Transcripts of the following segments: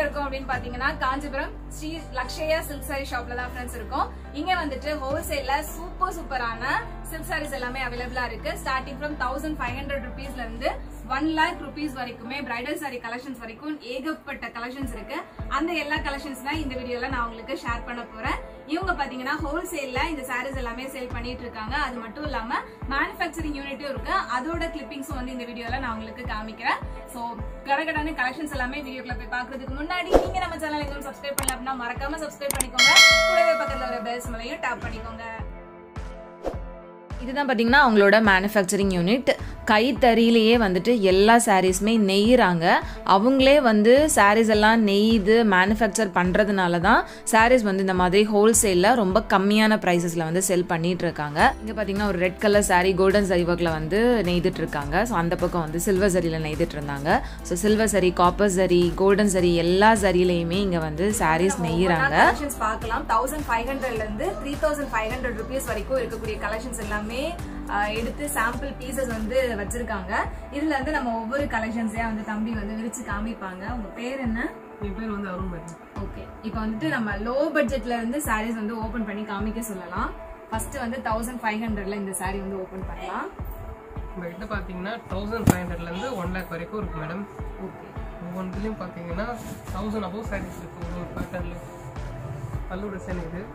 இருக்கோம் அப்படின்னு பாத்தீங்கன்னா காஞ்சிபுரம் ஸ்ரீ லக்ஷயா சில்க் சாரி ஷாப்ல தான் ஃப்ரெண்ட்ஸ் இருக்கோம் இங்க வந்துட்டு ஹோல்சேல்ல சூப்பர் சூப்பரான சில்க் சாரீஸ் எல்லாமே அவைலபிளா இருக்கு starting from thousand five hundred ருபீஸ்ல இருந்து ஒன் லேக் ருபீஸ் வரைக்குமே பிரைடல் சாரி கலெக்ஷன்ஸ் வரைக்கும் ஏகப்பட்ட கலெக்ஷன்ஸ் இருக்கு அந்த எல்லா கலெக்ஷன்ஸ் தான் இந்த வீடியோல நான் உங்களுக்கு ஷேர் பண்ண போறேன் இவங்க பாத்தீங்கன்னா ஹோல்சேல்ல இந்த சாரீஸ் எல்லாமே சேல் பண்ணிட்டு இருக்காங்க அது மட்டும் இல்லாம மேனுஃபேக்சரிங் யூனிட்டும் இருக்கு அதோட கிளிப்பிங்ஸும் வந்து இந்த வீடியோல நான் உங்களுக்கு காமிக்கிறேன் சோ கடகடான கலெக்ஷன்ஸ் எல்லாமே வீடியோக்குள்ள போய் பாக்குறதுக்கு முன்னாடி நீங்க நம்ம சேனல் எதுவும் சப்ஸ்கிரைப் பண்ணல அப்படின்னா மறக்காம சப்ஸ்கிரைப் பண்ணிக்கோங்க கூடவே பக்கத்துல ஒரு பெல் சிம்லையும் டேப் பண்ணிக்கோங்க இதுதான் பார்த்தீங்கன்னா அவங்களோட மேனுஃபேக்சரிங் யூனிட் கைத்தறியிலேயே வந்துட்டு எல்லா சாரீஸுமே நெய்கிறாங்க அவங்களே வந்து சாரீஸ் எல்லாம் நெய்து மேனுஃபேக்சர் பண்ணுறதுனால தான் சாரீஸ் வந்து இந்த மாதிரி ஹோல்சேலில் ரொம்ப கம்மியான ப்ரைஸஸில் வந்து செல் பண்ணிட்டு இருக்காங்க இங்கே பார்த்தீங்கன்னா ஒரு ரெட் கலர் சாரீ கோல்டன் சரி ஒர்க்கில் வந்து நெய்துட்டு இருக்காங்க ஸோ அந்த பக்கம் வந்து சில்வர் சரியில் நெய்துட்டு இருந்தாங்க so silver zari copper zari golden zari எல்லா சரியிலையுமே இங்கே வந்து சாரீஸ் நெய்கிறாங்க கலெக்ஷன்ஸ் பார்க்கலாம் தௌசண்ட் ஃபைவ் ஹண்ட்ரட்ல இருந்து three thousand five hundred rupees வரைக்கும் இருக்கக்கூடிய கலெக்ஷன்ஸ் எல்லாமே ஆஹ், எடுத்து சாம்பிள் பீசஸ் வந்து வச்சிருக்காங்க இதுல இருந்து நம்ம ஒவ்வொரு கலெக்ஷன்ஸையா வந்து தம்பி வந்து விரிச்சு காமிப்பாங்க உங்க பேர் என்ன என் பேர் வந்து அருண் மேடம் ஓகே இப்போ வந்துட்டு நம்ம லோ பட்ஜெட்ல இருந்து சாரீஸ் வந்து ஓபன் பண்ணி காமிக்க சொல்லலாம் ஃபர்ஸ்ட் வந்து தௌசண்ட் ஃபைவ் ஹண்ட்ரட்ல இந்த சாரி வந்து ஓபன் பண்ணலாம் நம்ம கிட்ட பார்த்தீங்கன்னா தௌசண்ட் ஃபைவ் ஹண்ட்ரட்லேருந்து ஒன் லேக் வரைக்கும் இருக்கு மேடம் ஓகே ஒவ்வொன்றுலையும் பார்த்தீங்கன்னா தௌசண்ட் அபோவ் சாரீஸ் இருக்கு ஒரு ஒரு பேட்டர்னில் பல்லு டிசைன் இது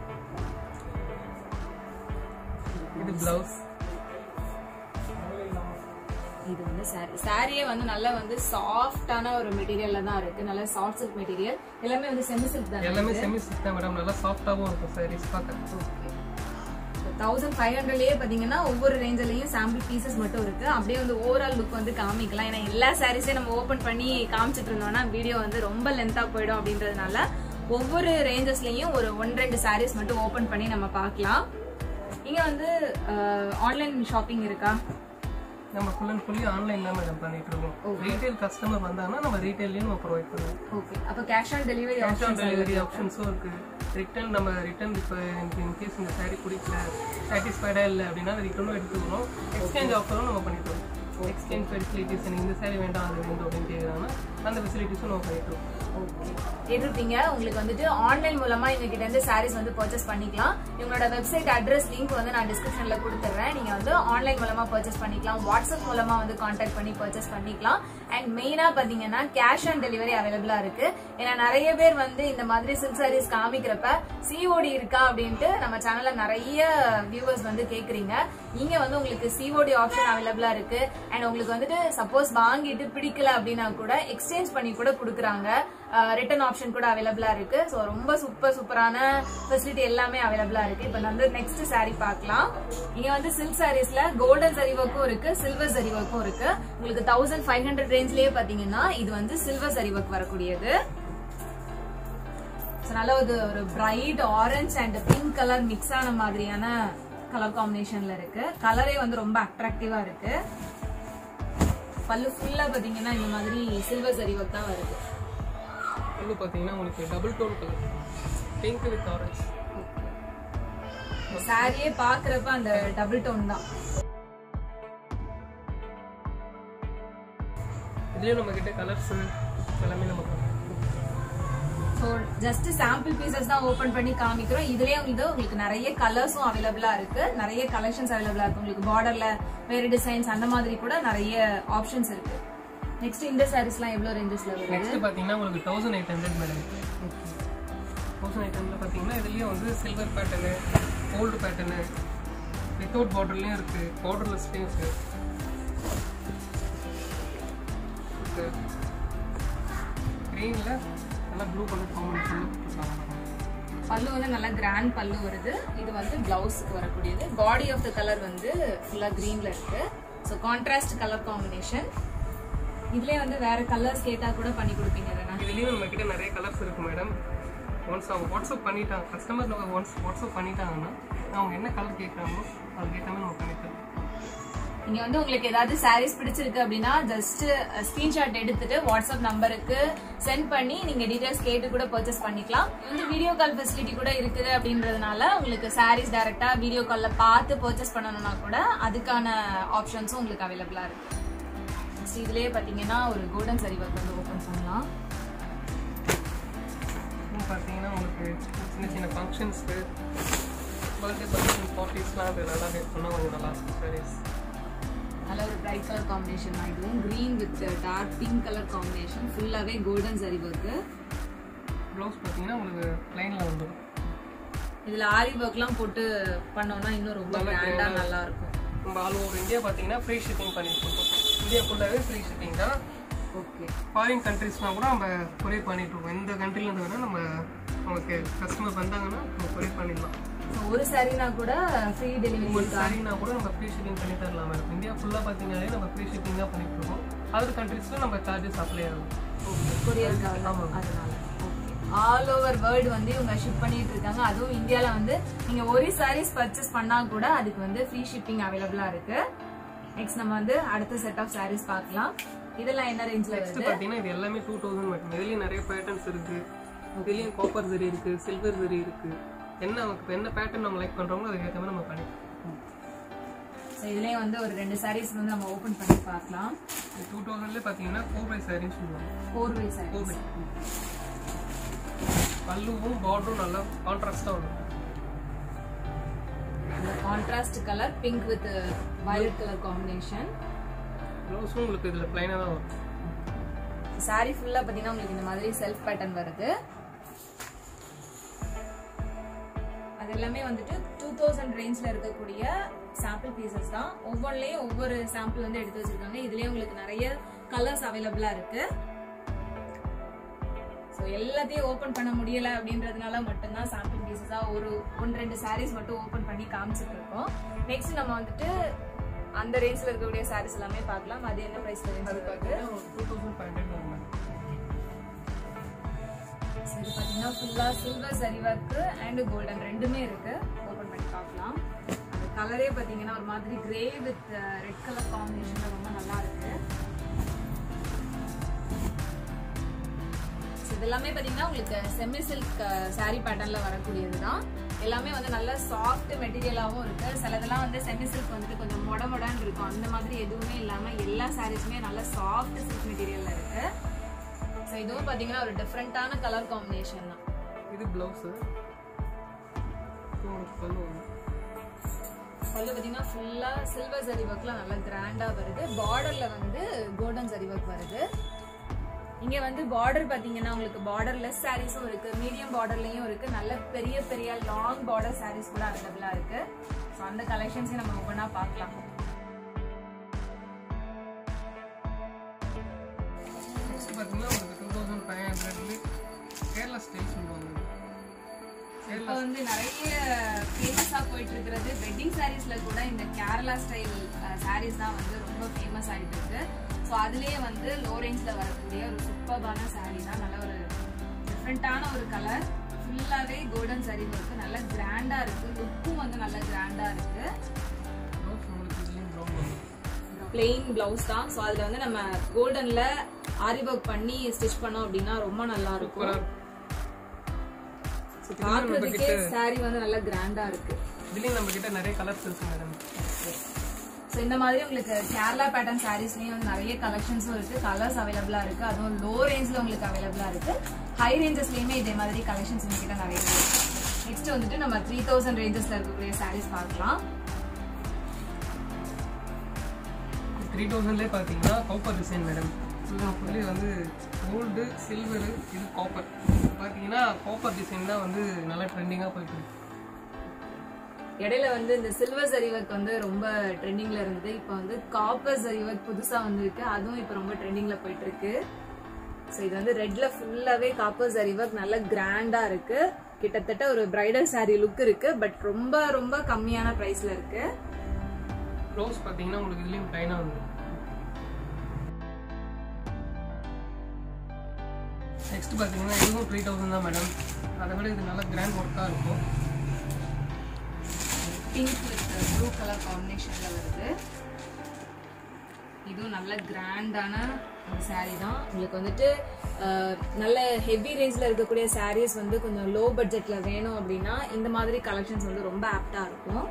இது பிளவுஸ் இது வந்து சாரி சாரியே வந்து நல்லா வந்து சாஃப்டான ஒரு மெட்டீரியல்ல தான் இருக்கு நல்ல சாஃப்ட் சில்க் மெட்டீரியல் எல்லாமே வந்து செமி சில்க் தான் எல்லாமே செமி சிஸ்டம் மேடம் நல்லா சாஃப்டாகவும் இருக்கும் சாரீஸ் பார்க்க தௌசண்ட் ஃபைவ் ஹண்ட்ரட்லயே பாத்தீங்கன்னா ஒவ்வொரு ரேஞ்சிலையும் சாம்பிள் பீசஸ் மட்டும் இருக்கு அப்படியே வந்து ஓவரால் லுக் வந்து காமிக்கலாம் ஏன்னா எல்லா சாரீஸையும் நம்ம ஓபன் பண்ணி காமிச்சிட்டு இருந்தோம்னா வீடியோ வந்து ரொம்ப லென்த்தா போயிடும் அப்படின்றதுனால ஒவ்வொரு ரேஞ்சஸ்லயும் ஒரு ஒன் ரெண்டு சாரீஸ் மட்டும் ஓபன் பண்ணி நம்ம பார்க்கலாம் இங்க வந்து ஆன்லைன் ஷாப்பிங் இருக்கா நம்ம ஃபுல் அண்ட் ஃபுல்லி ஆன்லைன் தான் மேடம் பண்ணிட்டு இருக்கோம் ரீட்டைல் கஸ்டமர் வந்தாங்கன்னா நம்ம ரீட்டைல்லையும் நம்ம ப்ரொவைட் பண்ணுவோம் ஓகே அப்ப cash on delivery cash on delivery ஆப்ஷன்ஸும் இருக்கு ரிட்டர்ன் நம்ம ரிட்டர்ன் இப்போ எனக்கு இன்கேஸ் இந்த சாரீ பிடிக்கல சாட்டிஸ்ஃபைடா இல்லை அப்படின்னா ரிட்டர்னும் எடுத்துக்கிறோம் எக்ஸ்சேஞ்ச் ஆஃபரும் நம்ம பண்ணிக்கிறோம் எக்ஸ்சேஞ்ச் ஃபெசிலிட்டிஸ் எனக்கு இந்த சாரீ வேண்டாம் அது வேண்டும் அப்படின்னு கேட்குறாங்கன்னா அந்த ஃபெசிலிட்டிஸும் நம்ம பண்ணிக்கிறோம் கேட்டிருப்பீங்க உங்களுக்கு வந்துட்டு ஆன்லைன் மூலமா இவங்க கிட்ட இருந்து சாரீஸ் வந்து பர்ச்சேஸ் பண்ணிக்கலாம் இவங்களோட வெப்சைட் அட்ரஸ் லிங்க் வந்து நான் டிஸ்கிரிப்ஷன்ல கொடுத்துறேன் நீங்க வந்து ஆன்லைன் மூலமா பர்ச்சேஸ் பண்ணிக்கலாம் வாட்ஸ்அப் மூலமா வந்து கான்டாக்ட் பண்ணி பர்ச்சேஸ் பண்ணிக்கலாம் அண்ட் மெயினா பாத்தீங்கன்னா கேஷ் ஆன் டெலிவரி அவைலபிளா இருக்கு ஏன்னா நிறைய பேர் வந்து இந்த மாதிரி சில்க் சாரீஸ் காமிக்கிறப்ப சிஓடி இருக்கா அப்படின்ட்டு நம்ம சேனல்ல நிறைய வியூவர்ஸ் வந்து கேக்குறீங்க இங்க வந்து உங்களுக்கு சிஓடி ஆப்ஷன் அவைலபிளா இருக்கு அண்ட் உங்களுக்கு வந்துட்டு சப்போஸ் வாங்கிட்டு பிடிக்கல அப்படின்னா கூட எக்ஸ்சேஞ்ச் பண்ணி கூட கொடுக்குறாங்க ரிட்டர்ன் ஆப்ஷன் கூட அவைலபிளா இருக்கு ஸோ ரொம்ப சூப்பர் சூப்பரான ஃபெசிலிட்டி எல்லாமே அவைலபிளா இருக்கு இப்போ வந்து நெக்ஸ்ட் saree பார்க்கலாம் இங்க வந்து சில்க் சாரீஸ்ல கோல்டன் சரி ஒர்க்கும் இருக்கு சில்வர் சரி ஒர்க்கும் இருக்கு உங்களுக்கு தௌசண்ட் ஃபைவ் ஹண்ட்ரட் ரேஞ்ச்லயே பாத்தீங்கன்னா இது வந்து சில்வர் சரி ஒர்க் வரக்கூடியது So, நல்ல ஒரு ஒரு bright orange and pink colour mix ஆன மாதிரியான கலர் காம்பினேஷன்ல இருக்கு கலரே வந்து ரொம்ப அட்ராக்டிவா இருக்கு பல்லு ஃபுல்லா பாத்தீங்கன்னா இந்த மாதிரி சில்வர் சரி ஒர்க் தான் வருது வந்து பார்த்தீங்கன்னா உங்களுக்கு double tone colour pink with orange சாரியே பாக்குறப்ப அந்த டபுள் டோன் தான் இதுலேயும் நம்ம கிட்ட கலர்ஸ் எல்லாமே நம்ம ஸோ ஜஸ்ட் சாம்பிள் பீசஸ் தான் ஓபன் பண்ணி காமிக்கிறோம் இதுலயே உங்களுக்கு உங்களுக்கு நிறைய கலர்ஸும் அவைலபிளா இருக்கு நிறைய கலெக்ஷன்ஸ் அவைலபிளா இருக்கு உங்களுக்கு பார்டர்ல வேற டிசைன்ஸ் அந்த மாதிரி கூட நிறைய ஆப்ஷன்ஸ் இருக்கு நெக்ஸ்ட் இந்த சாரீஸ்லாம் எவ்வளவு ரேஞ்சஸ்ல வருது நெக்ஸ்ட் பார்த்தீங்கன்னா உங்களுக்கு thousand eight hundred madam thousand eight hundred பார்த்தீங்கன்னா இதுலேயும் வந்து silver pattern gold pattern without பார்டர்லேயும் இருக்குது பார்டர்லெஸ்லேயும் இருக்குது க்ரீனில் நல்லா ப்ளூ கலர் காம்பினேஷனில் கொடுத்துருக்காங்க பல்லு வந்து நல்லா கிராண்ட் பல்லு வருது இது வந்து பிளவுஸ்க்கு வரக்கூடியது பாடி ஆஃப் த கலர் வந்து ஃபுல்லா கிரீன்ல இருக்கு ஸோ கான்ட்ராஸ்ட் கலர் காம்பினேஷன் இதுலயே வந்து வேற கலர்ஸ் கேட்டா கூட பண்ணி கொடுப்பீங்க தானே இதுலேயும் நம்ம கிட்ட நிறைய கலர்ஸ் இருக்குது மேடம் ஒன்ஸ் அவங்க வாட்ஸ்அப் பண்ணிட்டாங்க கஸ்டமர் நம்ம ஒன்ஸ் வாட்ஸ்அப் பண்ணிட்டாங்கன்னா அவங்க என்ன கலர் கேட்குறாங்களோ அதுக்கேற்ற மாதிரி நம்ம பண்ணித்தரோம் நீங்க வந்து உங்களுக்கு ஏதாவது சாரீஸ் பிடிச்சிருக்கு அப்படின்னா ஜஸ்ட் ஸ்கிரீன்ஷாட் எடுத்துட்டு வாட்ஸ்அப் நம்பருக்கு சென்ட் பண்ணி நீங்க டீடைல்ஸ் கேட்டு கூட பர்ச்சேஸ் பண்ணிக்கலாம் இது வந்து வீடியோ கால் ஃபெசிலிட்டி கூட இருக்குது அப்படின்றதுனால உங்களுக்கு சாரீஸ் டைரக்டா வீடியோ கால்ல பார்த்து பர்ச்சேஸ் பண்ணணும்னா கூட அதுக்கான ஆப்ஷன்ஸும் உங்களுக்கு அவைலபிளா இருக்கு Next இதுலயே பாத்தீங்கன்னா ஒரு கோல்டன் சரி ஒர்க் வந்து ஓபன் பண்ணலாம் பார்த்தீங்கன்னா உங்களுக்கு சின்ன சின்ன ஃபங்க்ஷன்ஸ்க்கு பர்த்டே ஃபங்க்ஷன் பார்ட்டிஸ்லாம் அது நல்லா ஹெல்ப் பண்ணால் கொஞ்சம் நல்லா இருக்கும் சாரீஸ் நல்ல ஒரு பிரைட் கலர் காம்பினேஷன் தான் இதுவும் green with dark pink colour combination ஃபுல்லாகவே கோல்டன் சரி ஒர்க்கு ப்ளவுஸ் பார்த்தீங்கன்னா உங்களுக்கு ப்ளைனில் வந்துடும் இதில் ஆரி ஒர்க்லாம் போட்டு பண்ணோம்னா இன்னும் ரொம்ப நல்லா கிராண்டாக grand-ஆ நல்லா இருக்கும் நம்ம ஆல் ஓவர் இந்தியா பார்த்தீங்கன்னா ஃப்ரீ ஷிப்பிங் பண்ணிட்டு இருக்கோம் இந்தியா ஃபுல்லாகவே ஃப்ரீ ஷிப்பிங் தான் ஓகே ஃபாரின் கண்ட்ரீஸ்லாம் கூட நம்ம கொரியர் பண்ணிட்டு இருக்கோம் எந்த கண்ட்ரிலேருந்து வேணால் நம்ம நமக்கு கஸ்டமர் வந்தாங்கன்னா நம்ம கொரியர் பண்ணிடலாம் ஸோ ஒரு சாரீனா கூட ஃப்ரீ டெலிவரி ஒரு சாரினா கூட நம்ம ஃப்ரீ ஷிப்பிங் பண்ணி தரலாம் மேடம் இந்தியா ஃபுல்லாக பார்த்தீங்கன்னாலே நம்ம ஃப்ரீ ஷிப்பிங் தான் பண்ணிட்டு இருக்கோம் அதர் கண்ட்ரீஸில் நம்ம சார்ஜஸ் அப்ளை ஆகும் கொரியருக்காக ஆமாம். அதனால ஆல் ஓவர் வேர்ல்டு வந்து இவங்க ஷிப் பண்ணிட்டு இருக்காங்க அதுவும் இந்தியால வந்து நீங்க ஒரு சாரீஸ் பர்ச்சேஸ் பண்ணா கூட அதுக்கு வந்து ஃப்ரீ ஷிப்பிங் அவைலபிளா இருக்கு நெக்ஸ்ட் நம்ம வந்து அடுத்த செட் ஆஃப் சாரீஸ் பார்க்கலாம் இதெல்லாம் என்ன ரேஞ்ச்ல நெக்ஸ்ட் வருது பார்த்தீங்கன்னா இது எல்லாமே டூ தௌசண்ட் மட்டும் இதுலேயும் நிறைய பேட்டர்ன்ஸ் இருக்கு இதுலேயும் காப்பர் சரி இருக்கு சில்வர் சரி இருக்கு என்ன நமக்கு என்ன பேட்டர்ன் நம்ம லைக் பண்றோமோ அதுக்கு ஏற்ற மாதிரி நம்ம பண்ணிக்கலாம் ஸோ இதுலயே வந்து ஒரு ரெண்டு சாரீஸ் வந்து நம்ம ஓபன் பண்ணி பார்க்கலாம் டூ தௌசண்ட்லேயே பார்த்தீங்கன்னா ஃபோர் பை சாரின்னு சொல்லுவாங்க four way four sarees by பல்லுவும் பார்டரும் நல்லா கான்ட்ராஸ்டாக வரும் contrast colour pink with violet colour combination ப்ளவுஸும் உங்களுக்கு இதில் ப்ளைனாக தான் வரும் சாரி ஃபுல்லா பாத்தீங்கன்னா உங்களுக்கு இந்த மாதிரி செல்ஃப் பேட்டர்ன் வருது அது எல்லாமே வந்துட்டு டூ தௌசண்ட் ரேஞ்ச்ல இருக்கக்கூடிய சாம்பிள் பீசஸ் தான் ஒவ்வொன்றிலையும் ஒவ்வொரு சாம்பிள் வந்து எடுத்து வச்சிருக்காங்க இதுலயே உங்களுக்கு நிறைய கலர்ஸ் அவைலபிளா இருக்கு ஸோ எல்லாத்தையும் ஓப்பன் பண்ண முடியல அப்படின்றதுனால மட்டும்தான் சாம்பிள் பீசஸா ஒரு ஒன்று ரெண்டு சாரீஸ் மட்டும் ஓப்பன் பண்ணி காமிச்சிட்டு இருக்கோம் நெக்ஸ்ட் நம்ம வந்துட்டு அந்த ரேஞ்ச்ல இருக்கக்கூடிய சாரீஸ் எல்லாமே பார்க்கலாம் அது என்ன பிரைஸ்ல ரேஞ்ச் இருக்கு டூ தௌசண்ட் ஃபைவ் ஹண்ட்ரட் வரும் மேம் So, இது பாத்தீங்கன்னா ஃபுல்லா silver zari work and golden ரெண்டுமே இருக்கு ஓபன் பண்ணி பார்க்கலாம் அந்த கலரே பாத்தீங்கன்னா ஒரு மாதிரி கிரே வித் ரெட் கலர் காம்பினேஷன்ல ரொம்ப நல்லா இருக்கு So, இது எல்லாமே பாத்தீங்கன்னா உங்களுக்கு செமி சில்க் saree பேட்டர்ன்ல வரக்கூடியது தான் எல்லாமே வந்து நல்ல சாஃப்ட் மெட்டீரியலாகவும் இருக்கு சிலதெல்லாம் வந்து செமி சில்க் வந்துட்டு கொஞ்சம் மொட மொடன்னு இருக்கும் அந்த மாதிரி எதுவுமே இல்லாம எல்லா சாரீஸுமே நல்ல சாஃப்ட் சில்க் மெட்டீரியல்ல இருக்கு ஸோ இதுவும் பாத்தீங்கன்னா ஒரு டிஃப்ரெண்டான கலர் காம்பினேஷன் தான் இது ப்ளவுஸு உங்களுக்கு பல்லு வரும் பல்லு பாத்தீங்கன்னா ஃபுல்லா சில்வர் ஜரி ஒர்க்ல நல்லா கிராண்டா வருது பார்டர்ல வந்து கோல்டன் ஜரி ஒர்க் வருது இங்க வந்து பார்டர் பாத்தீங்கன்னா உங்களுக்கு பார்டர்லெஸ் சாரீஸும் இருக்கு மீடியம் பார்டர்லயும் இருக்கு நல்ல பெரிய பெரிய லாங் பார்டர் சாரீஸ் கூட அவைலபிளா இருக்கு ஸோ அந்த கலெக்ஷன்ஸையும் நம்ம ஒவ்வொன்றா பார்க்கலாம் நெக்ஸ்ட் பார்த்தீங்கன்னா உங்களுக்கு டூ தௌசண்ட் ஃபைவ் ஹண்ட்ரட்ல கேரளா ஸ்டைல் சொல்லுவாங்க இப்போ வந்து நிறைய ஃபேமஸா போயிட்டு இருக்கிறது வெட்டிங் சாரீஸ்ல கூட இந்த கேரளா ஸ்டைல் சாரீஸ் தான் வந்து ரொம்ப ஃபேமஸ் ஆயிட்டு இருக்கு ஸோ அதுலயே வந்து லோ ரேஞ்ச்ல வரக்கூடிய ஒரு சூப்பர்பான சாரீ தான் நல்ல ஒரு டிஃப்ரெண்டான ஒரு கலர் ஃபுல்லாவே கோல்டன் சாரீ இருக்கு நல்ல கிராண்டா இருக்கு லுக்கும் வந்து நல்ல கிராண்டா இருக்கு ப்ளவுஸ் உங்களுக்கு இதுலேயும் ப்ரௌன் வரும் பிளெயின் பிளவுஸ் தான் ஸோ அதுல வந்து நம்ம கோல்டன்ல ஆரி ஒர்க் பண்ணி ஸ்டிச் பண்ணோம் அப்படின்னா ரொம்ப நல்லா இருக்கும் சூப்பராக So, பார்க்கறதுக்கே சாரீ வந்து நல்ல கிராண்டா இருக்கு இதுலேயும் நம்ம கிட்ட நிறைய கலர்ஸ் இருக்கு மேடம் ஸோ இந்த மாதிரி உங்களுக்கு கேரளா பேட்டர்ன் சாரீஸ்லயும் வந்து நிறைய கலெக்ஷன்ஸும் இருக்கு கலர்ஸ் அவைலபிளா இருக்கு அதுவும் லோ ரேஞ்ச்ல உங்களுக்கு அவைலபிளா இருக்கு ஹை ரேஞ்சஸ்லயுமே இதே மாதிரி கலெக்ஷன்ஸ் உங்ககிட்ட நிறைய இருக்கு நெக்ஸ்ட் வந்துட்டு நம்ம த்ரீ தௌசண்ட் ரேஞ்சஸ்ல இருக்கக்கூடிய சாரீஸ் பார்க்கலாம் த்ரீ தௌசண்ட்லேயே பார்த்தீங்கன்னா காப்பர் டிசைன் மேடம் ஃபுல்லாக ஃபுல்லி வந்து கோல்டு சில்வரு இது காப்பர் பார்த்தீங்கன்னா காப்பர் டிசைன் தான் வந்து நல்லா ட்ரெண்டிங்காக போயிட்டு இருக்கு இடையில வந்து இந்த சில்வர் சரி ஒர்க் வந்து ரொம்ப ட்ரெண்டிங்ல இருந்தது இப்போ வந்து காப்பர் சரி ஒர்க் புதுசா வந்திருக்கு அதுவும் இப்போ ரொம்ப ட்ரெண்டிங்ல போயிட்டு இருக்கு ஸோ இது வந்து ரெட்ல ஃபுல்லாவே காப்பர் சரி ஒர்க் நல்ல கிராண்டா இருக்கு கிட்டத்தட்ட ஒரு பிரைடல் saree லுக் இருக்கு பட் ரொம்ப ரொம்ப கம்மியான பிரைஸ்ல இருக்கு ப்ளவுஸ் பார்த்தீங்கன்னா உங்களுக்கு இதுலேயும் ப்ளைனாக வந்து நெக்ஸ்ட் பார்த்தீங்கன்னா இதுவும் த்ரீ தௌசண்ட் தான் மேடம் அதை விட இது நல்லா கிராண்ட் ஒர்க்காக இருக்கும் பிங்க் வித் ப்ளூ கலர் காம்பினேஷன்ல வருது இதுவும் நல்ல கிராண்டான ஒரு saree தான் உங்களுக்கு வந்துட்டு அஹ், நல்ல ஹெவி ரேஞ்சில் இருக்கக்கூடிய sarees வந்து கொஞ்சம் லோ பட்ஜெட்ல வேணும் அப்படின்னா இந்த மாதிரி கலெக்ஷன்ஸ் வந்து ரொம்ப ஆப்டா இருக்கும்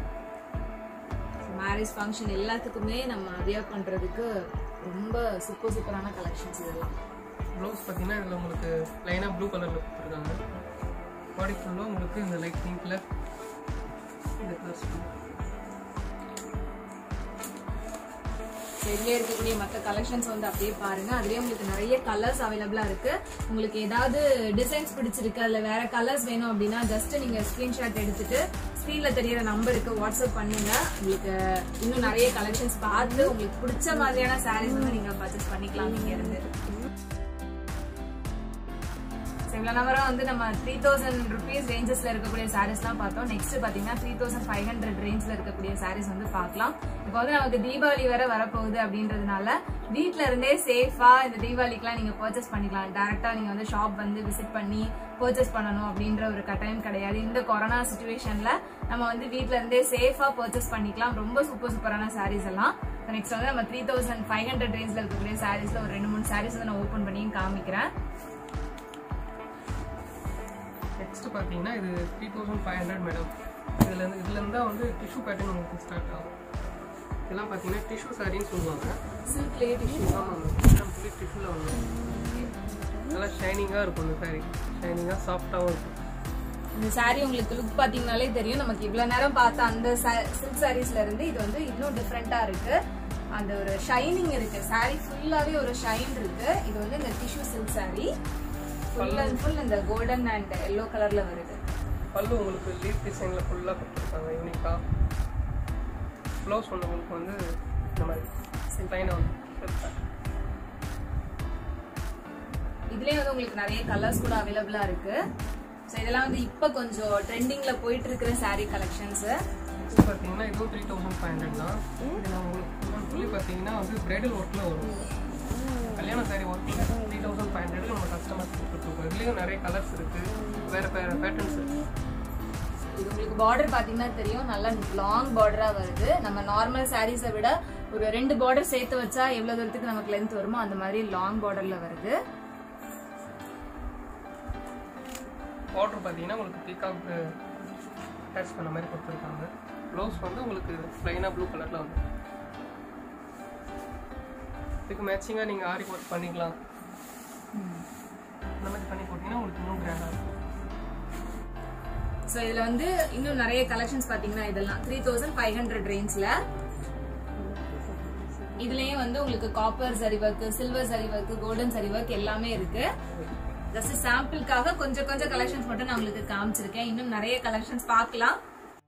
மேரேஜ் ஃபங்க்ஷன் எல்லாத்துக்குமே நம்ம வியர் பண்றதுக்கு ரொம்ப சூப்பர் சூப்பரான கலெக்ஷன்ஸ் இதெல்லாம் ப்ளவுஸ் பார்த்தீங்கன்னா இதில் உங்களுக்கு லைனாக ப்ளூ கலரில் கொடுத்துருக்காங்க பாடி ஃபுல்லாக உங்களுக்கு இந்த லைட் பிங்க்கில் இந்த கலர்ஸ் ஸோ இதுலேயே இருக்கக்கூடிய மற்ற கலெக்ஷன்ஸ் வந்து அப்படியே பாருங்க அதுலேயே உங்களுக்கு நிறைய கலர்ஸ் அவைலபிளாக இருக்கு உங்களுக்கு ஏதாவது டிசைன்ஸ் பிடிச்சிருக்கு அதில் வேற கலர்ஸ் வேணும் அப்படின்னா ஜஸ்ட் நீங்க ஸ்க்ரீன்ஷாட் எடுத்துட்டு ஸ்க்ரீன்ல தெரியற நம்பருக்கு வாட்ஸ்அப் பண்ணுங்க உங்களுக்கு இன்னும் நிறைய கலெக்ஷன்ஸ் பார்த்து உங்களுக்கு பிடிச்ச மாதிரியான சாரீஸ் வந்து நீங்க பர்ச்சேஸ் பண்ணிக்கலாம் நீங்க இருந்து இவ்வளோ நம்பராக வந்து நம்ம த்ரீ தௌசண்ட் ருபீஸ் ரேஞ்சஸில் இருக்கக்கூடிய சாரீஸ்லாம் பார்த்தோம் நெக்ஸ்ட் பார்த்தீங்கன்னா த்ரீ தௌசண்ட் ஃபைவ் ஹண்ட்ரட் ரேஞ்சில் இருக்கக்கூடிய சாரீஸ் வந்து பார்க்கலாம் இப்போ வந்து நமக்கு தீபாவளி வேற வரப்போகுது அப்படின்றதுனால வீட்டில் இருந்தே சேஃபாக இந்த தீபாவளிக்குலாம் நீங்கள் பர்ச்சேஸ் பண்ணிக்கலாம் டேரெக்டாக நீங்கள் வந்து ஷாப் வந்து விசிட் பண்ணி பர்ச்சேஸ் பண்ணணும் அப்படின்ற ஒரு கட்டாயம் கிடையாது இந்த கொரோனா சுச்சுவேஷனில் நம்ம வந்து வீட்டில் இருந்தே சேஃபாக பர்ச்சேஸ் பண்ணிக்கலாம் ரொம்ப சூப்பர் சூப்பரான சாரீஸ் எல்லாம் நெக்ஸ்ட் வந்து நம்ம த்ரீ தௌசண்ட் ஃபைவ் ஹண்ட்ரட் ரேஞ்சில் இருக்கக்கூடிய சாரீஸில் ஒரு ரெண்டு மூணு சாரீஸ் வந்து நான் ஓப்பன் பண்ணி காமிக்கிறேன் நெக்ஸ்ட் பார்த்தீங்கன்னா இது three thousand five hundred madam இதுலேருந்து இதுலேருந்து தான் வந்து டிஷ்யூ பேட்டர்ன் உங்களுக்கு ஸ்டார்ட் ஆகும் இதெல்லாம் பார்த்தீங்கன்னா டிஷ்யூ சாரின்னு சொல்லுவாங்க சில்க்லேயே டிஷ்யூ ஆமாம் கம்ப்ளீட் டிஷ்யூவில் வந்து நல்லா ஷைனிங்காக இருக்கும் இந்த சாரி ஷைனிங்காக சாஃப்டாகவும் இருக்கும் இந்த saree உங்களுக்கு லுக் பாத்தீங்கனாலே தெரியும் நமக்கு இவ்வளவு நேரம் பார்த்த அந்த சில்க் சாரீஸ்ல இருந்து இது வந்து இன்னும் டிஃப்ரெண்டா இருக்கு அந்த ஒரு ஷைனிங் இருக்கு saree ஃபுல்லாவே ஒரு ஷைன் இருக்கு இது வந்து இந்த tissue silk saree full and full இந்த கோல்டன் அண்ட் எல்லோ கலர்ல வருது பல்லு உங்களுக்கு லீஃப் டிசைனில் ஃபுல்லாக கொடுத்துருக்காங்க யூனிக்காக ப்ளவுஸ் ஒன்று உங்களுக்கு வந்து இந்த மாதிரி லைனாக வந்து silk. இதுலயே வந்து உங்களுக்கு நிறைய கலர்ஸ் கூட அவைலபிளா இருக்கு ஸோ இதெல்லாம் வந்து இப்போ கொஞ்சம் ட்ரெண்டிங்ல போயிட்டு இருக்கிற saree கலெக்ஷன்ஸ் நெக்ஸ்ட் பார்த்தீங்கன்னா இதுவும் த்ரீ தௌசண்ட் ஃபைவ் ஹண்ட்ரட் தான் இதில் உங்களுக்கு ஃபுல்லி பார்த்தீங்கன்னா வந்து பிரைடல் ஒர்க்கில் வரும் கல்யாண சாரி ஒர்க்கில் த்ரீ தௌசண்ட் ஃபைவ் ஹண்ட்ரட் நம்ம கஸ்டமர்ஸ் கொடுத்துருக்கோம் இதுலேயும் நிறைய கலர்ஸ் இருக்குது வேறு வேறு பேட்டர்ன்ஸ் இருக்குது இது உங்களுக்கு பார்டர் பாத்தீங்கன்னா தெரியும் நல்லா லாங் பார்டரா வருது நம்ம நார்மல் சாரீஸை விட ஒரு ரெண்டு பார்டர் சேர்த்து வச்சா எவ்வளவு தூரத்துக்கு நமக்கு லென்த் வருமோ அந்த மாதிரி லாங் பார்டர்ல வருது பார்டர் பார்த்தீங்கன்னா உங்களுக்கு பீகாக் அட்டாச் பண்ண மாதிரி கொடுத்துருக்காங்க ப்ளவுஸ் வந்து உங்களுக்கு ப்ளைனாக ப்ளூ கலரில் வந்து இதுக்கு மேட்சிங்காக நீங்கள் ஆரி ஒர்க் பண்ணிக்கலாம் இந்த மாதிரி பண்ணி போட்டிங்கன்னா உங்களுக்கு இன்னும் கிராண்டாக இருக்கும் ஸோ இதுல வந்து இன்னும் நிறைய கலெக்ஷன்ஸ் பாத்தீங்கன்னா இதெல்லாம் த்ரீ தௌசண்ட் ஃபைவ் ஹண்ட்ரட் ரேஞ்ச்ல இதுலயும் வந்து உங்களுக்கு copper zari work silver zari work golden zari work எல்லாமே இருக்கு ஜஸ்ட் சாம்பிளுக்காக கொஞ்சம் கொஞ்சம் கலெக்ஷன்ஸ் மட்டும் நான் உங்களுக்கு காமிச்சிருக்கேன் இன்னும் நிறைய கலெக்ஷன்ஸ் பார்க்கலாம்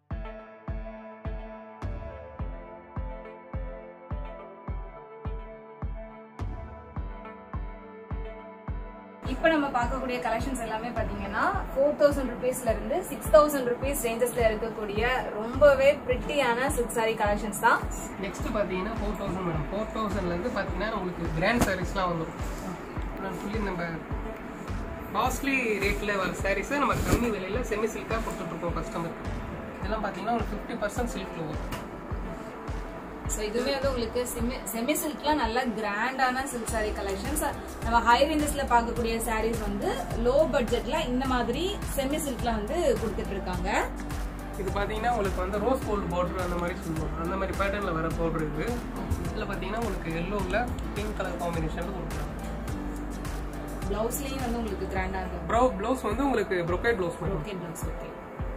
இப்போ நம்ம பார்க்கக்கூடிய கலெக்ஷன்ஸ் எல்லாமே பாத்தீங்கன்னா ஃபோர் தௌசண்ட் ருபீஸ்ல இருந்து சிக்ஸ் தௌசண்ட் ருபீஸ் ரேஞ்சஸ்ல இருக்கக்கூடிய ரொம்பவே பிரிட்டியான சில்க் சாரி கலெக்ஷன்ஸ் தான் நெக்ஸ்ட் பார்த்தீங்கன்னா ஃபோர் தௌசண்ட் மேடம் ஃபோர் தௌசண்ட்லேருந்து பார்த்தீங்கன்னா உங்களுக்கு கிராண்ட் சாரீஸ்லாம் வந்துடும் சொல்லி நம்ம காஸ்ட்லி ரேட்டில் வர சாரீஸை நம்ம கம்மி விலையில் செமி சில்காக கொடுத்துட்ருக்கோம் கஸ்டமருக்கு இதெல்லாம் பார்த்தீங்கன்னா ஒரு ஃபிஃப்டி பர்சன்ட் சில்கில் வரும் ஸோ இதுவுமே வந்து உங்களுக்கு செமி செமி சில்க்லாம் நல்ல கிராண்டான சில்க் சாரி கலெக்ஷன்ஸ் நம்ம ஹை ரேஞ்சஸ்ல பார்க்கக்கூடிய சாரீஸ் வந்து லோ பட்ஜெட்ல இந்த மாதிரி செமி சில்க்ல வந்து கொடுத்துட்டு இருக்காங்க இது பார்த்தீங்கன்னா உங்களுக்கு வந்து ரோஸ் கோல்டு பார்டர் அந்த மாதிரி சொல்லுவோம் அந்த மாதிரி பேட்டர்னில் வர பார்டர் இது இதில் பார்த்தீங்கன்னா உங்களுக்கு எல்லோவில் பிங்க் கலர் காம்பினேஷனில் கொடுக்குறாங்க பிளவுஸ்லயும் வந்து உங்களுக்கு கிராண்டா இருக்கும் ப்ரௌ ப்ளவுஸ் வந்து உங்களுக்கு brocade blouse madam okay blouse okay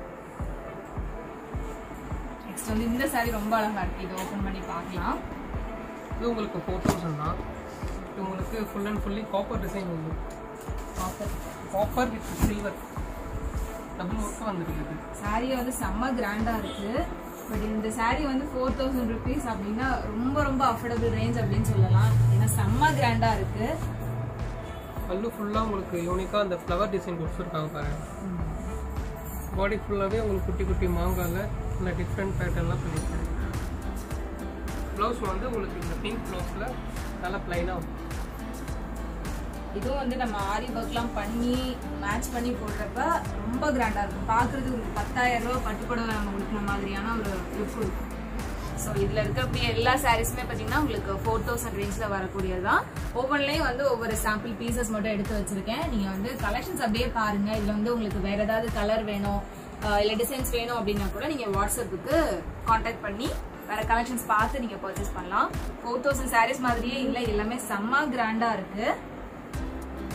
next வந்து இந்த saree ரொம்ப அழகா இருக்கு இது ஓபன் பண்ணி பார்க்கலாம் இது உங்களுக்கு ஃபோர் தௌசண்ட் தான் இது உங்களுக்கு full and fully copper design வந்து copper copper with silver double work வந்துருக்குது saree வந்து செம்ம கிராண்டா இருக்கு பட் இந்த saree வந்து ஃபோர் தௌசண்ட் ருபீஸ் அப்படின்னா ரொம்ப ரொம்ப அஃபோர்டபுள் ரேஞ்ச் அப்படின்னு சொல்லலாம் ஏன்னா செம்ம கிராண்டா இருக்கு பல்லு ஃபுல்லாக உங்களுக்கு யூனிக்காக அந்த ஃப்ளவர் டிசைன் கொடுத்துருக்காங்க பாருங்க பாடி ஃபுல்லாகவே உங்களுக்கு குட்டி குட்டி மாங்கால நல்ல டிஃப்ரெண்ட் பேட்டர்ன்லாம் பண்ணியிருக்காங்க ப்ளவுஸ் வந்து உங்களுக்கு இந்த பிங்க் ப்ளவுஸில் நல்லா ப்ளைனாக இதுவும் வந்து நம்ம ஆரி ஒர்க்லாம் பண்ணி மேட்ச் பண்ணி போடுறப்ப ரொம்ப கிராண்டா இருக்கும் பார்க்கறதுக்கு ஒரு பத்தாயிரம் ரூபாய் பட்டுப்புடவை நம்ம கொடுக்குற மாதிரியான ஒரு லுக் இருக்கும் ஸோ இதில் இருக்கக்கூடிய எல்லா சாரீஸுமே பார்த்தீங்கன்னா உங்களுக்கு ஃபோர் தௌசண்ட் ரேஞ்சில் வரக்கூடியது தான் ஒவ்வொன்றிலையும் வந்து ஒவ்வொரு சாம்பிள் பீசஸ் மட்டும் எடுத்து வச்சிருக்கேன் நீங்கள் வந்து கலெக்ஷன்ஸ் அப்படியே பாருங்க இதில் வந்து உங்களுக்கு வேற ஏதாவது கலர் வேணும் இல்லை டிசைன்ஸ் வேணும் அப்படின்னா கூட நீங்கள் வாட்ஸ்அப்புக்கு காண்டாக்ட் பண்ணி வேற கலெக்ஷன்ஸ் பார்த்து நீங்கள் பர்ச்சேஸ் பண்ணலாம் ஃபோர் தௌசண்ட் சாரீஸ் மாதிரியே இல்லை எல்லாமே செம்ம கிராண்டாக இருக்குது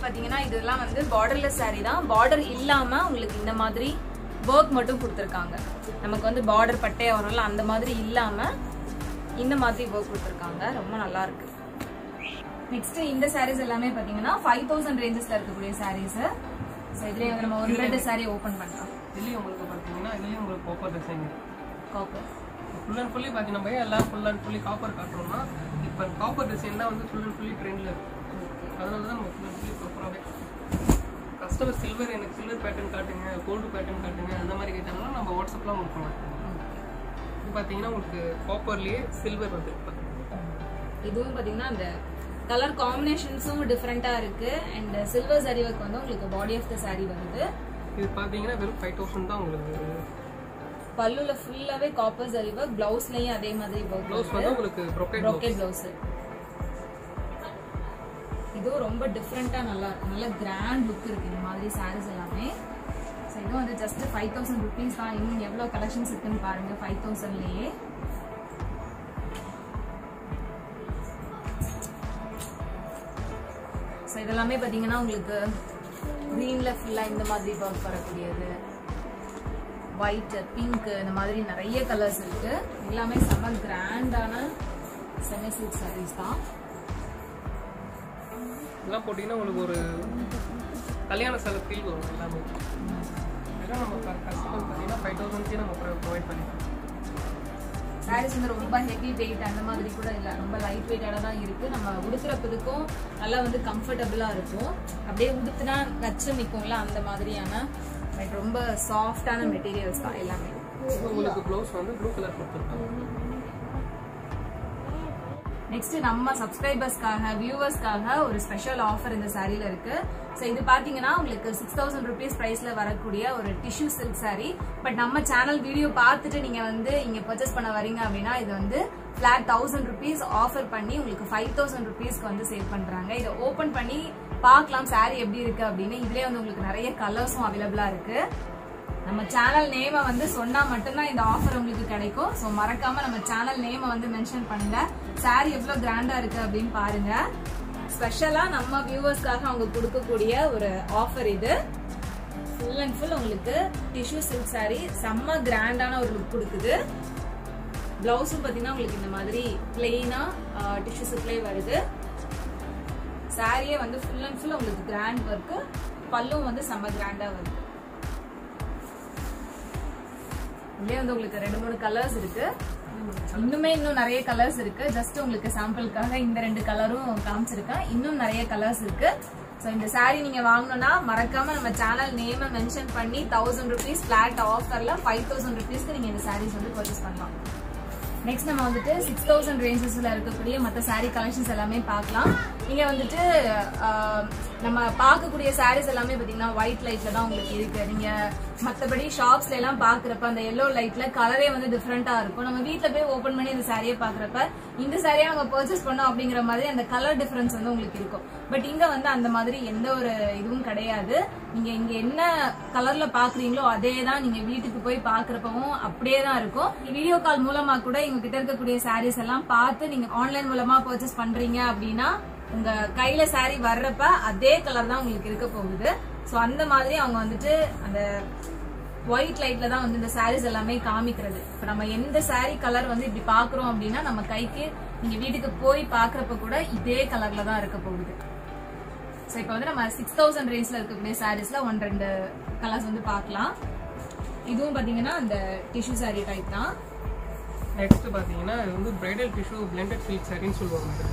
பாத்தீங்கன்னா இதெல்லாம் வந்து பார்டர்லெஸ் saree தான் பார்டர் இல்லாம உங்களுக்கு இந்த மாதிரி ஒர்க் மட்டும் கொடுத்துருக்காங்க நமக்கு வந்து பார்டர் பட்டையா வரும்ல அந்த மாதிரி இல்லாம இந்த மாதிரி ஒர்க் கொடுத்துருக்காங்க ரொம்ப நல்லா இருக்கு நெக்ஸ்ட் இந்த சாரீஸ் எல்லாமே பாத்தீங்கன்னா ஃபைவ் தௌசண்ட் ரேஞ்சஸ்ல இருக்கக்கூடிய சாரீஸ் ஸோ இதுலயே வந்து நம்ம ஒரு ரெண்டு சாரி ஓபன் பண்ணலாம் இதுலேயும் உங்களுக்கு பார்த்தீங்கன்னா இதுலேயும் உங்களுக்கு copper design copper full and fully பார்த்தீங்கன்னா நம்ம ஏன் எல்லாம் ஃபுல் அண்ட் ஃபுல்லி காப்பர் காட்டுறோம்னா இப்போ காப்பர் டிசைன் தான் வந்து ஃபுல் அண்ட் ஃபுல்லி ட்ரெண்டில் இருக்கு அதனால தான் நம்ம ஃபுல் அண்ட் ஃபுல்லி ப்ராப்பராகவே கஸ்டமர் சில்வர் எனக்கு சில்வர் பேட்டர்ன் காட்டுங்க கோல்டு பேட்டர்ன் காட்டுங்க அந்த மாதிரி கேட்டாங்கன்னா நம்ம வாட்ஸ்அப்லாம் கொடுக்கலாம் இது பார்த்தீங்கன்னா உங்களுக்கு காப்பர்லேயே சில்வர் வந்து இதுவும் பாத்தீங்கன்னா அந்த கலர் காம்பினேஷன்ஸும் டிஃப்ரெண்டா இருக்கு அண்ட் சில்வர் சரி ஒர்க் வந்து உங்களுக்கு பாடி ஆஃப் த saree வருது இது பார்த்தீங்கன்னா வெறும் ஃபைவ் தௌசண்ட் தான் உங்களுக்கு பல்லுல ஃபுல்லாவே காப்பர் சரி ஒர்க் பிளவுஸ்லயும் அதே மாதிரி ஒர்க் ப்ளவுஸ் வந்து உங்களுக்கு ப்ரொக்கேட் ப்ரோக்கேட் பிளவுஸ் இதுவும் ரொம்ப டிஃப்ரெண்டா நல்லா இருக்கு நல்ல கிராண்ட் லுக் இருக்கு இந்த மாதிரி sarees எல்லாமே ஸோ இதுவும் வந்து ஜஸ்ட் ஃபைவ் தௌசண்ட் ருபீஸ் தான் இன்னும் எவ்வளோ கலெக்ஷன்ஸ் இருக்குன்னு பாருங்க ஃபைவ் தௌசண்ட்லேயே ஸோ இதெல்லாமே பார்த்தீங்கன்னா உங்களுக்கு க்ரீனில் ஃபுல்லாக இந்த மாதிரி ஒர்க் வரக்கூடியது ஒயிட் பிங்க் இந்த மாதிரி நிறைய கலர்ஸ் இருக்கு எல்லாமே செம்ம கிராண்டான செமி சில்க் சாரீஸ் தான் இதெல்லாம் போட்டிங்கன்னா உங்களுக்கு ஒரு கல்யாண சேலை ஃபீல் வரும் எல்லாமே இதெல்லாம் நம்ம கஸ்டமர் பார்த்தீங்கன்னா ஃபைவ் தௌசண்ட்ஸே நம்ம ப்ரொவைட் பண்ணிக்கலாம் சாரீஸ் வந்து ரொம்ப ஹெவி வெயிட் அந்த மாதிரி கூட இல்லை ரொம்ப லைட் வெயிட்டாக தான் இருக்கு நம்ம உடுத்துறப்பதுக்கும் நல்லா வந்து கம்ஃபர்டபுளா இருக்கும் அப்படியே உடுத்துனா நச்சு நிற்கும்ல அந்த மாதிரியான like ரொம்ப சாஃப்டான மெட்டீரியல்ஸ் தான் எல்லாமே இப்போ உங்களுக்கு ப்ளவுஸ் வந்து ப்ளூ கலர் கொடுத்துருக்காங்க நெக்ஸ்ட் நம்ம சப்ஸ்கிரைபர்ஸ்க்காக வியூவர்ஸ்க்காக ஒரு ஸ்பெஷல் ஆஃபர் இந்த சாரியில இருக்கு ஸோ இது பாத்தீங்கன்னா உங்களுக்கு சிக்ஸ் தௌசண்ட் ருபீஸ் பிரைஸ்ல வரக்கூடிய ஒரு டிஷ்யூ சில்க் saree பட் நம்ம சேனல் வீடியோ பார்த்துட்டு நீங்க வந்து இங்க பர்ச்சேஸ் பண்ண வரீங்க அப்படின்னா இது வந்து ஃபிளாட் தௌசண்ட் ருபீஸ் ஆஃபர் பண்ணி உங்களுக்கு ஃபைவ் தௌசண்ட் ருபீஸ்க்கு வந்து சேவ் பண்றாங்க இதை ஓபன் பண்ணி பார்க்கலாம் saree எப்படி இருக்கு அப்படின்னு இதுலயே வந்து உங்களுக்கு நிறைய கலர்ஸும் அவைலபிளா இருக்கு நம்ம சேனல் நேமை வந்து சொன்னா மட்டும்தான் இந்த ஆஃபர் உங்களுக்கு கிடைக்கும் ஸோ மறக்காம நம்ம சேனல் நேமை வந்து மென்ஷன் பண்ணுங்க saree எவ்வளவு கிராண்டா இருக்கு அப்படின்னு பாருங்க ஸ்பெஷலா நம்ம வியூவர்ஸ்க்காக அவங்க கொடுக்கக்கூடிய ஒரு ஆஃபர் இது ஃபுல் அண்ட் ஃபுல் உங்களுக்கு டிஷ்யூ சில்க் saree செம்ம கிராண்டான ஒரு லுக் கொடுக்குது பிளவுஸும் பார்த்தீங்கன்னா உங்களுக்கு இந்த மாதிரி பிளெயினா டிஷ்யூ சில்க்லேயே வருது சாரியே வந்து ஃபுல் அண்ட் ஃபுல் உங்களுக்கு கிராண்ட் ஒர்க்கு பல்லும் வந்து செம்ம கிராண்டா வருது இதுலயே வந்து உங்களுக்கு ரெண்டு மூணு கலர்ஸ் இருக்கு இன்னுமே இன்னும் நிறைய கலர்ஸ் இருக்கு ஜஸ்ட் உங்களுக்கு சாம்பிளுக்காக இந்த ரெண்டு கலரும் காமிச்சிருக்கேன் இன்னும் நிறைய கலர்ஸ் இருக்கு ஸோ இந்த saree நீங்க வாங்கணும்னா மறக்காம நம்ம சேனல் நேமை மென்ஷன் பண்ணி தௌசண்ட் ருபீஸ் ஃபிளாட் ஆஃபர்ல ஃபைவ் தௌசண்ட் ருபீஸ்க்கு நீங்க இந்த sarees வந்து பர்ச்சேஸ் பண்ணலாம் நெக்ஸ்ட் நம்ம வந்துட்டு சிக்ஸ் தௌசண்ட் ரேஞ்சஸ்ல இருக்கக்கூடிய மற்ற saree கலெக்ஷன்ஸ் எல்லாமே பார்க்கலாம் நீங்க வந்துட்டு ஆஹ், நம்ம பார்க்கக்கூடிய sarees எல்லாமே பாத்தீங்கன்னா ஒயிட் லைட்ல தான் உங்களுக்கு இருக்கு நீங்க மத்தபடி ஷாப்ஸ்ல எல்லாம் பாக்குறப்ப அந்த எல்லோ லைட்ல கலரே வந்து டிஃப்ரெண்டா இருக்கும் நம்ம வீட்ல போய் ஓபன் பண்ணி இந்த சாரியை பாக்குறப்ப இந்த சாரியா நம்ம பர்ச்சேஸ் பண்ணோம் அப்படிங்கிற மாதிரி அந்த கலர் டிஃபரன்ஸ் வந்து உங்களுக்கு இருக்கும் பட் இங்க வந்து அந்த மாதிரி எந்த ஒரு இதுவும் கிடையாது நீங்க இங்க என்ன கலர்ல பாக்குறீங்களோ அதே தான் நீங்க வீட்டுக்கு போய் பாக்குறப்பவும் அப்படியே தான் இருக்கும் வீடியோ கால் மூலமா கூட எங்க கிட்ட இருக்கக்கூடிய சாரீஸ் எல்லாம் பார்த்து நீங்க ஆன்லைன் மூலமா பர்ச்சேஸ் பண்றீங்க அப்படின்னா உங்க கையில saree வர்றப்ப அதே கலர் தான் உங்களுக்கு இருக்க போகுது சோ அந்த மாதிரி அவங்க வந்துட்டு அந்த ஒயிட் லைட்ல தான் வந்து இந்த sarees எல்லாமே காமிக்கிறது இப்ப நம்ம எந்த saree கலர் வந்து இப்படி பாக்குறோம் அப்படின்னா நம்ம கைக்கு நீங்க வீட்டுக்கு போய் பாக்குறப்ப கூட இதே கலர்ல தான் இருக்க போகுது சோ இப்போ வந்து நம்ம சிக்ஸ் தௌசண்ட் ரேஞ்ச்ல இருக்கக்கூடிய சாரீஸ்ல ஒன் ரெண்டு கலர்ஸ் வந்து பார்க்கலாம் இதுவும் பாத்தீங்கன்னா அந்த டிஷ்யூ saree டைப் தான் நெக்ஸ்ட் பார்த்தீங்கன்னா இது வந்து பிரைடல் டிஷ்யூ பிளெண்டட் சில்க் சாரின்னு சொல்லுவாங்க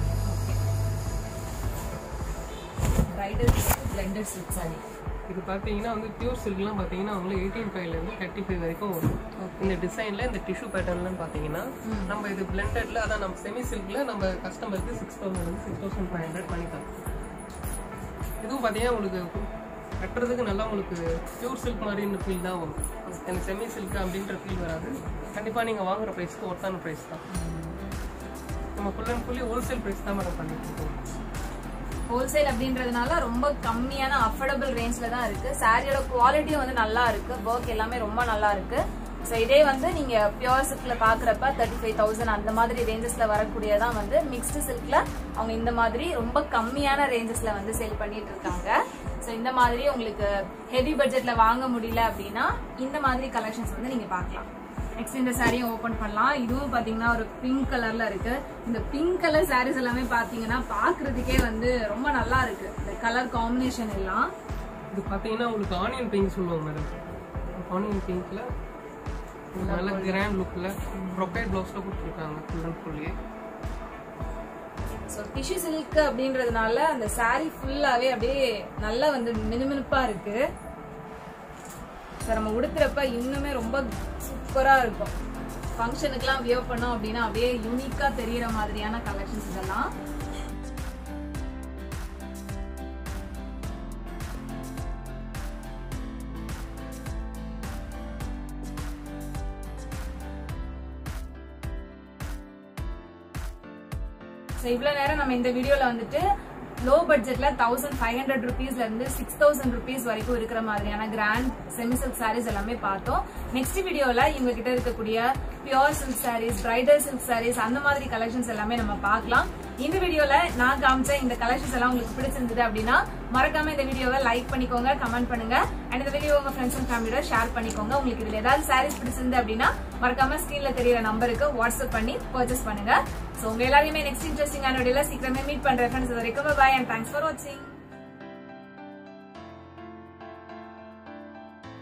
பிரைடல் பிளெண்டட் சில்க் saree இது பார்த்தீங்கன்னா வந்து பியூர் சில்க்லாம் பார்த்தீங்கன்னா உங்களுக்கு எயிட்டீன் ஃபைவ்லேருந்து தேர்ட்டி ஃபைவ் வரைக்கும் வரும் இந்த டிசைனில் இந்த டிஷ்யூ பேட்டர்ன்லாம் பார்த்தீங்கன்னா நம்ம இது பிளெண்டட்ல அதான் நம்ம செமி சில்க்ல நம்ம கஸ்டமருக்கு six thousand six thousand five hundred பண்ணிக்கலாம் இதுவும் பார்த்தீங்கன்னா உங்களுக்கு கட்டுறதுக்கு நல்லா உங்களுக்கு பியூர் சில்க் மாதிரின்னு ஃபீல் தான் வரும் எனக்கு செமி சில்க் அப்படின்ற ஃபீல் வராது கண்டிப்பாக நீங்கள் வாங்குற ப்ரைஸ்க்கு ஒர்த்தான ப்ரைஸ் தான் நம்ம full and fully wholesale price தான் மேடம் பண்ணிட்டு இருக்கோம் ஹோல்சேல் அப்படின்றதுனால ரொம்ப கம்மியான அஃபோர்டபுள் ரேஞ்ச்ல தான் இருக்கு சாரியோட குவாலிட்டியும் வந்து நல்லா இருக்கு ஒர்க் எல்லாமே ரொம்ப நல்லா இருக்கு ஸோ இதே வந்து நீங்க பியோர் சில்க்ல பாக்குறப்ப தேர்ட்டி ஃபைவ் தௌசண்ட் அந்த மாதிரி ரேஞ்சஸ்ல வரக்கூடியதான் வந்து மிக்ஸ்டு சில்க்ல அவங்க இந்த மாதிரி ரொம்ப கம்மியான ரேஞ்சஸ்ல வந்து சேல் பண்ணிட்டு இருக்காங்க ஸோ இந்த மாதிரி உங்களுக்கு ஹெவி பட்ஜெட்ல வாங்க முடியல அப்படின்னா இந்த மாதிரி கலெக்ஷன்ஸ் வந்து நீங்க பார்க்கலாம் நெக்ஸ்ட் இந்த சாரியும் ஓபன் பண்ணலாம் இதுவும் பாத்தீங்கன்னா ஒரு பிங்க் கலர்ல இருக்கு இந்த பிங்க் கலர் சாரீஸ் எல்லாமே பாத்தீங்கன்னா பாக்குறதுக்கே வந்து ரொம்ப நல்லா இருக்கு இந்த கலர் காம்பினேஷன் எல்லாம் இது பார்த்தீங்கன்னா உங்களுக்கு ஆனியன் பிங்க் சொல்லுவாங்க மேடம் ஆனியன் பிங்க்ல நல்ல கிராண்ட் லுக்கில் ப்ரொக்கைட் ப்ளவுஸில் கொடுத்துருக்காங்க full and fully so tissue silk அப்படின்றதுனால அந்த saree ஃபுல்லாவே அப்படியே நல்லா வந்து மினுமினுப்பா இருக்கு ஸோ நம்ம உடுத்துறப்ப இன்னுமே ரொம்ப சூப்பரா இருக்கும் ஃபங்க்ஷனுக்குலாம் வியர் பண்ணோம் அப்படின்னா அப்படியே யூனிக்கா தெரியற மாதிரியான கலெக்ஷன்ஸ் இதெல்லாம் ஸோ இவ்வளோ நேரம் நம்ம இந்த வீடியோவில் வந்துட்டு லோ பட்ஜெட்ல தௌசண்ட் ஃபைவ் ஹண்ட்ரட் ருபீஸ்ல இருந்து சிக்ஸ் தௌசண்ட் ருபீஸ் வரைக்கும் இருக்கிற மாதிரியான கிராண்ட் செமி சில்க் சாரீஸ் எல்லாமே பார்த்தோம் நெக்ஸ்ட் வீடியோல இவங்க கிட்ட இருக்கக்கூடிய pure silk sarees bridal silk sarees அந்த மாதிரி கலெக்ஷன்ஸ் எல்லாமே நம்ம பார்க்கலாம் இந்த வீடியோல நான் காமிச்ச இந்த கலெக்ஷன்ஸ் எல்லாம் உங்களுக்கு பிடிச்சிருந்தது அப்படின்னா மறக்காம இந்த வீடியோவை லைக் பண்ணிக்கோங்க கமெண்ட் பண்ணுங்க அண்ட் இந்த வீடியோ உங்க ஃப்ரெண்ட்ஸ் அண்ட் ஃபேமிலியோட ஷேர் பண்ணிக்கோங்க உங்களுக்கு இதுல ஏதாவது சாரீஸ் பிடிச்சிருந்து அப்படின்னா மறக்காம ஸ்கிரீன்ல தெரியற நம்பருக்கு வாட்ஸ்அப் பண்ணி பர்ச்சேஸ் பண்ணுங்க சோ உங்க எல்லாரையுமே நெக்ஸ்ட் இன்ட்ரெஸ்டிங்கான வீடியோல சீக்கிரமே மீட் பண்றேன் ஃப்ரெண்ட்ஸ் வரைக்கும் பாய் அண்ட் தேங்க்ஸ் ஃபார் வாட்சிங்